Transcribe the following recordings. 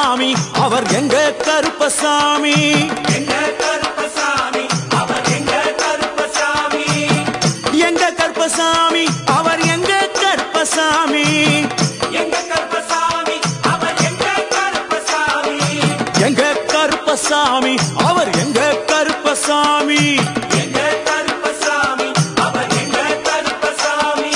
கருப்பசாமி அவர் எங்க கருப்பசாமி எங்க கருப்பசாமி அவர் எங்க கருப்பசாமி எங்க கருப்பசாமி அவர் எங்க கருப்பசாமி எங்க கருப்பசாமி அவர் எங்க கருப்பசாமி எங்க கருப்பசாமி அவர் எங்க கருப்பசாமி எங்க கருப்பசாமி அவர் எங்க கருப்பசாமி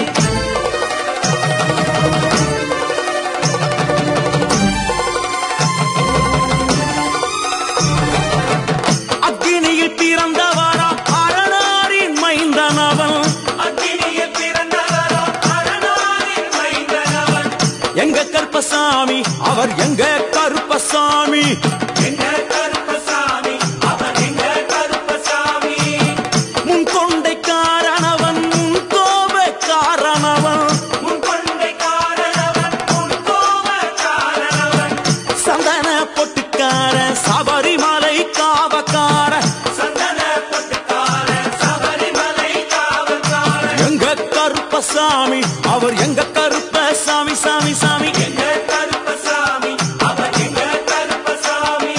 அக்கினியில் பிறந்தவரா அரணாரின் மைந்தனவன் அக்கினியில் பிறந்தவரோ அரணாரின் மைந்தனவன் எங்க கருப்பசாமி அவர் எங்க கருப்பசாமி எங்க கருப்பசாமி அவர் எங்க கருப்பசாமி முன் கொண்டை காரணவன் முன் கோப காரணவன் உன் கொண்டை காரணவன் உன் கோப காரணவன் சந்தன பொட்டுக்கார சபரிமலை காவக்கார சந்தன பொட்டுக்கார சபரிமலை காவல்காரன் எங்க கருப்பசாமி அவர் எங்க கருப்பசாமி சாமி சாமி எங்க கருப்பசாமி அவர் எங்க கருப்பசாமி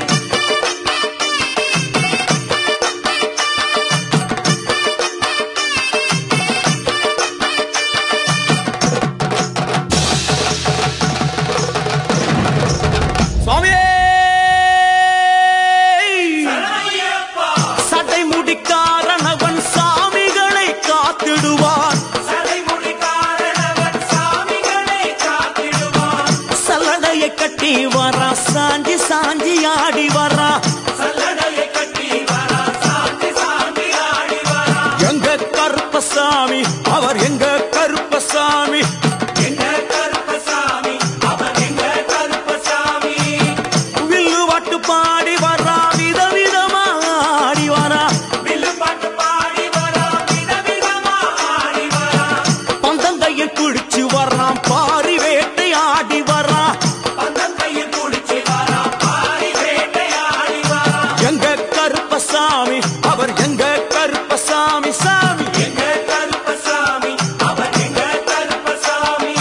சுவாமியே ஐயப்பா சட்டை முடிக்காரணவன் சாமிகளை காத்திடுவான் சடைமுடி காரணவன் சாமிகளை காத்திடுவான் சல்லடையை கட்டி வரா சாஞ்சி சாஞ்சி ஆடி வரா சல்லடையை கட்டி வரா சாந்தி சாந்தி ஆடி வரா எங்க கருப்பசாமி அவர் எங்க கருப்பசாமி எங்க கருப்பசாமி அவர் எங்க கருப்பசாமி வில்லு வாட்டு பாடி வரா விதவிதமா ஆடி வரா வில்லு பாட்டு பாடி வரா விதவிதமா ஆடி வரா பந்தங்கையில் குடிச்சு வர்றான் பாரி வேட்டை ஆடி வரா பந்தங்கையில் குடிச்சு வரா பாரி வேட்டையாடி வரா எங்க கருப்பசாமி அவர் எங்க கருப்பசாமி சாமி எங்க கருப்பசாமி அவர் எங்க கருப்பசாமி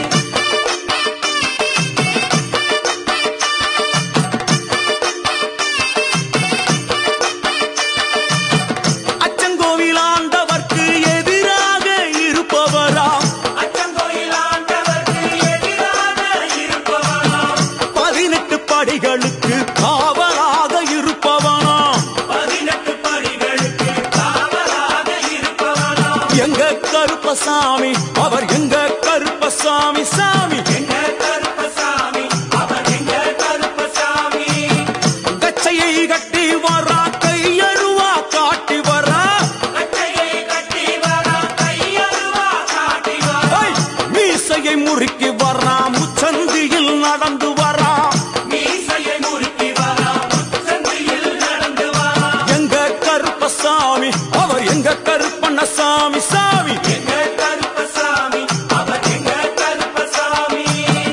அச்சங்கோவில் ஆண்டவர்க்கு எதிராக இருப்பவராம் அச்சங்கோயில் ஆண்டவர்க்கு எதிராக இருப்பவனாம் பதினெட்டு படிகளுக்கு காவலாக இருப்பவனாம் பதினெட்டு படிகளுக்கு காவலாக இருப்பவனாம் எங்க கருப்பசாமி அவர் எங்க கருப்பசாமி சாமி எங்க கருப்பசாமி அவர் எங்க கருப்பசாமி கச்சையை கட்டி வரா கையருவா காட்டி வரா கட்டையை கட்டி வரா கையருவா காட்டி வரா ஐ! மீசையை முறுக்கி வரா முச்சந்தியில் நடந்து வரா மீசையை முறுக்கி வரா முச்சந்தியில் நடந்து வரா எங்க கருப்பசாமி அவர் எங்க கருப்பண்ணசாமி சாமி எங்க கருப்பசாமி அவர் எங்க கருப்பசாமி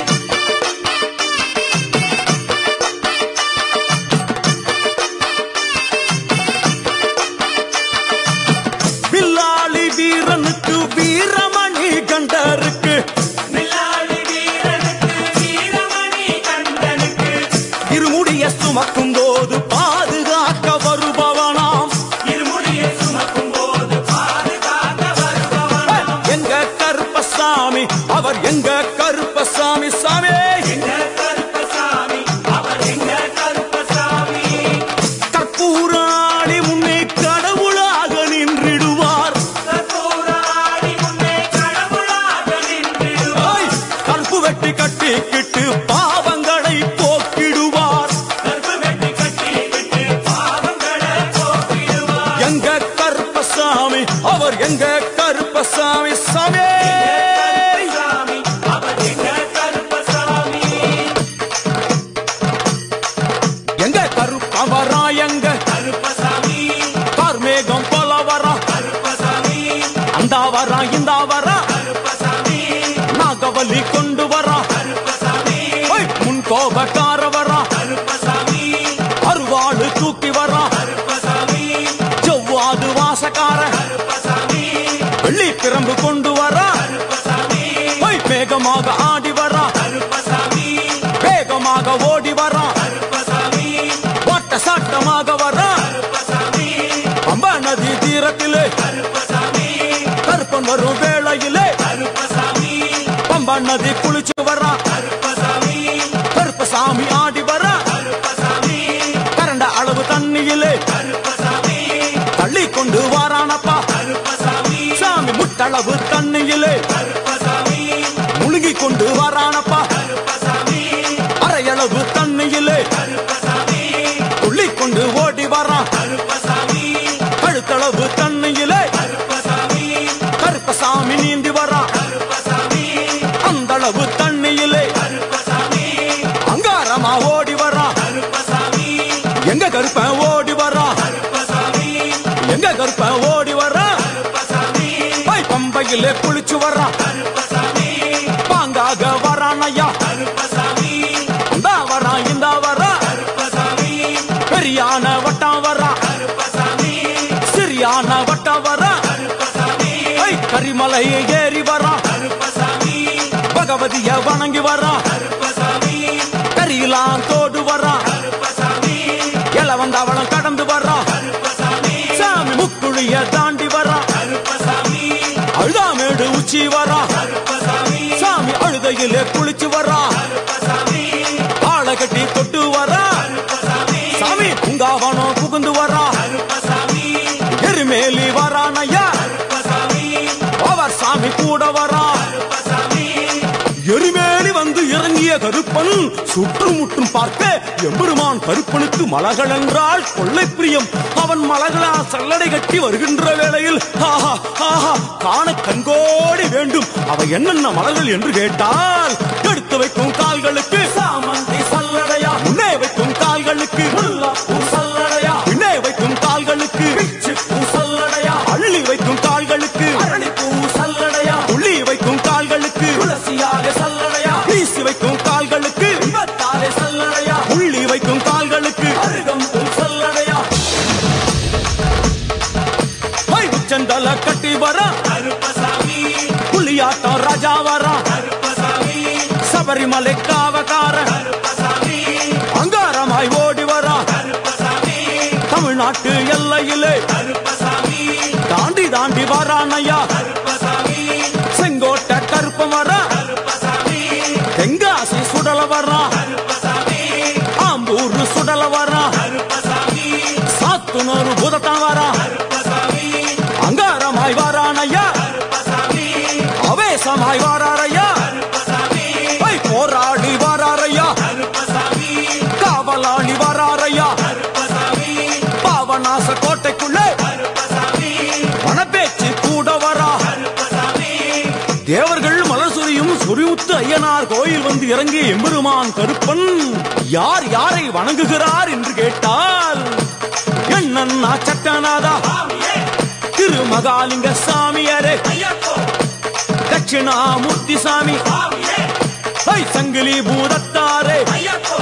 வில்லாளி வீரனுக்கு வீரமணி கண்டருக்கு வில்லாளி வீரனுக்கு வீரமணி கண்டனுக்கு இருமுடிய சுமக்கும் போது பாதுகாக்க வருபவனாம் இருமுடியை சுமக்கும் போது பாதுகாக்க வருபவனாம் எங்க கருப்பசாமி அவர் எங்க கருப்பசாமி சாமி எங்க கருப்பசாமி அவர் எங்க கருப்பசாமி கற்பூராளி முன்னே கடவுளாக நின்றிடுவார் கற்பூராடி முன்னே கடவுளாக நின்றிடுவார் ஐ! கற்பு வெட்டி கட்டிக்கிட்டு பாவங்களை போக்கிடுவார் கற்பு வெட்டி கட்டிக்கிட்டு பாவங்களை போக்கிடுவார் எங்க கருப்பசாமி அவர் எங்க கருப்பசாமி சாமி கருப்பசாமி அவர் எங்க கருப்பசாமி எங்க கருப்பவரா எங்க கருப்பசாமி கார்மேகம் போல வரா கருப்பசாமி அந்த வரா இந்த வரா கருப்பசாமி நாகவல்லி கொண்டு வரா கருப்பசாமி ஓய், முன் கோபக்கார வரா கருப்பசாமி அருவாளு தூக்கி வரா கருப்பசாமி செவ்வாது வாசக்கார கருப்பசாமி வெள்ளி பிரம்பு கொண்டு அளவு தண்ணியிலே கருப்பசாமி முழுகி கொண்டு வரானப்பா கருப்பசாமி அரையளவு தண்ணியிலே கருப்பசாமி துள்ளி கொண்டு ஓடி வரான் கருப்பசாமி கழுத்தளவு தண்ணியிலே கருப்பசாமி கருப்பசாமி நீந்தி வரான் கருப்பசாமி அந்த அளவு தண்ணியிலே கருப்பசாமி அங்காரமா ஓடி வரான் கருப்பசாமி எங்க கருப்பன் ஓடி வரான் கருப்பசாமி எங்க கருப்பன் ஓடி வரான் கருப்பசாமி பை பம்பையிலே குளிச்சு வரான் கருப்பசாமி பாங்காக வரான் ஐயா கருப்பசாமி இந்த வரான் இந்த வரான் கருப்பசாமி பெரியான வட்டம் வரான் கருப்பசாமி சிறியான வட்டம் வரான் கருப்பசாமி ஐ கரிமலை ஏறி வரான் கருப்பசாமி பகவதிய வணங்கி வரான் கருப்பசாமி கரியெல்லாம் தோடு வரான் கருப்பசாமி இளவந்தவளம் கடந்து வரான் கருப்பசாமி சாமி முக்குழிய தாண்டி வரான் கருப்பசாமி அழுதாமேடு உச்சி வரான் கருப்பசாமி சாமி அழுதையிலே குளிச்சு வரான் கருப்பசாமி ஆளை கட்டி தொட்டு வரான் கருப்பசாமி சாமி பூங்காவனம் புகுந்து வரான் கருப்பசாமி எருமேலி வரான் ஐயா கருப்பசாமி அவர் சாமி கூட வரான் கருப்பசாமி எருமேலி வந்து இறங்கிய கருப்பன் சுற்றுமுற்றும் பார்க்க எம்பெருமான் கருப்பனுக்கு மலகள் என்றால் கொள்ளை பிரியம் அவன் மலகளா சல்லடை கட்டி வருகின்ற வேளையில் ஆஹா ஆஹா காண கண்கோடி வேண்டும் அவை என்னென்ன மலர்கள் என்று கேட்டால் எடுத்து வைக்கும் கால்களுக்கு சாமந்தி சல்லடையா முன்னே வைக்கும் கால்களுக்கு முல்லாப்பூ சல்லடையா பின்னே வைக்கும் கால்களுக்கு பிச்சு பூ சல்லடையா அள்ளி வைக்கும் கால்களுக்கு அரளிப்பூ சல்லடையா உள்ளி வைக்கும் கால்களுக்கு துளசியாக சல்லடையா வீசி வைக்கும் கால்களுக்கு விபத்தாலே சல்லடையா உள்ளி வைக்கும் கால்களுக்கு அருகம்பூ சல்லடையா செந்தல கட்டி வர கருப்பசாமி புலியாட்டம் ராஜா வர கருப்பசாமி சபரிமலை காவக்கார கருப்பசாமி அங்காரமாய் ஓடி வர கருப்பசாமி தமிழ்நாட்டு எல்லையிலே கருப்பசாமி தாண்டி தாண்டி வரானையா கருப்பசாமி செங்கோட்டை கருப்பம் வர கருப்பசாமி தெங்காசி சுடல வர்றா கருப்பசாமி ஆம்பூர் சுடல வர்றா கருப்பசாமி சாத்துனூர் புதத்தான் வரா கருப்பசாமி அங்காரமாய் வரானையா கருப்பசாமி அவேசமாய் வராரையா கருப்பசாமி ஐ போராடி வராரையா கருப்பசாமி காவலாளி வராரையா கருப்பசாமி பாவநாச கோட்டைக்குள்ளே கருப்பசாமி வனப்பேச்சு கூட வரா கருப்பசாமி தேவர்கள் மலர் சொரியும் சொரிமுத்து ஐயனார் கோயில் வந்து இறங்கிய எம்பெருமான் கருப்பன் யார் யாரை வணங்குகிறார் என்று கேட்டால் என்னன்னா சட்டநாதா சாமியே திருமகாலிங்க சாமியாரே ஐயப்போ தட்சிணாமூர்த்தி சாமி சாமியே ஐ சங்கிலி பூதத்தாரே ஐயப்போ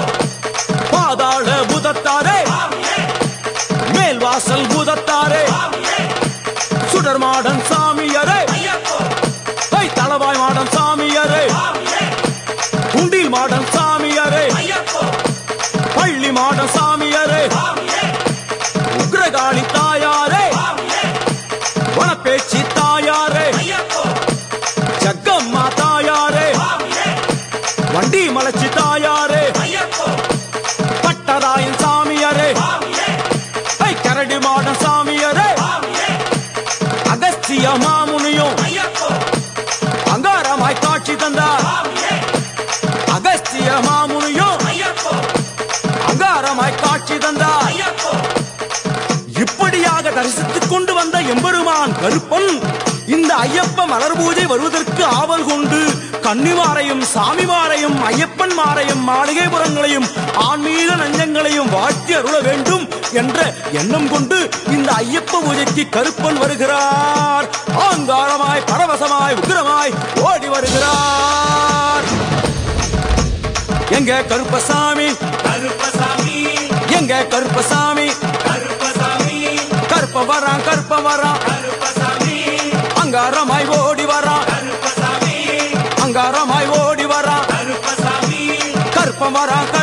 பாதாள பூதத்தாரே சாமியே மேல்வாசல் பூதத்தாரே சாமியே சுடர் மாடன் சாமியரே ஐயப்போ ஐ தளவாய் மாடன் சாமியரே சாமியே குண்டில் மாடன் சாமியரே ஐயப்போ பள்ளி மாடன் சாமியரே சாமியே உக்ரகாளி தாயாரே சாமியே வனப்பேச்சி தாயாரே ஐயப்போ ஜக்கம்மா தாயாரே சாமியே வண்டி மலச்சி தாயாரே ஐயப்போ பட்டராயன் சாமியரே சாமியே ஐ கரடி மாடன் சாமியரே சாமியே அகஸ்திய மாமுனியும் ஐயப்போ அங்காரமாய் காட்சி தந்தார் சாமியே அகஸ்திய மாமுனியும் ஐயப்போ அங்காரமாய் காட்சி தந்தார் ஐயப்போ இப்படியாக தரிசித்துக் கொண்டு வந்த எம்பெருமான் கருப்பன் இந்த ஐயப்ப மலர் பூஜை வருவதற்கு ஆவல் கொண்டு கன்னிமாரையும் சாமிமாரையும் ஐயப்பன் மாரையும் மாளிகைபுரங்களையும் ஆன்மீக நஞ்சங்களையும் வாழ்த்தி அருள வேண்டும் என்ற எண்ணம் கொண்டு இந்த ஐயப்ப பூஜைக்கு கருப்பன் வருகிறார் ஆங்காரமாய் பரவசமாய் உக்கிரமாய் ஓடி வருகிறார் எங்க கருப்பசாமி கருப்பசாமி எங்க கருப்பசாமி கருப்பசாமி கருப்ப வரான் கருப்ப வரான் கருப்பசாமி அங்காரமாய் ஓடி வரான் கருப்பசாமி அங்காரமாய் ஓடி வரான் கருப்பசாமி கருப்பம் வரான்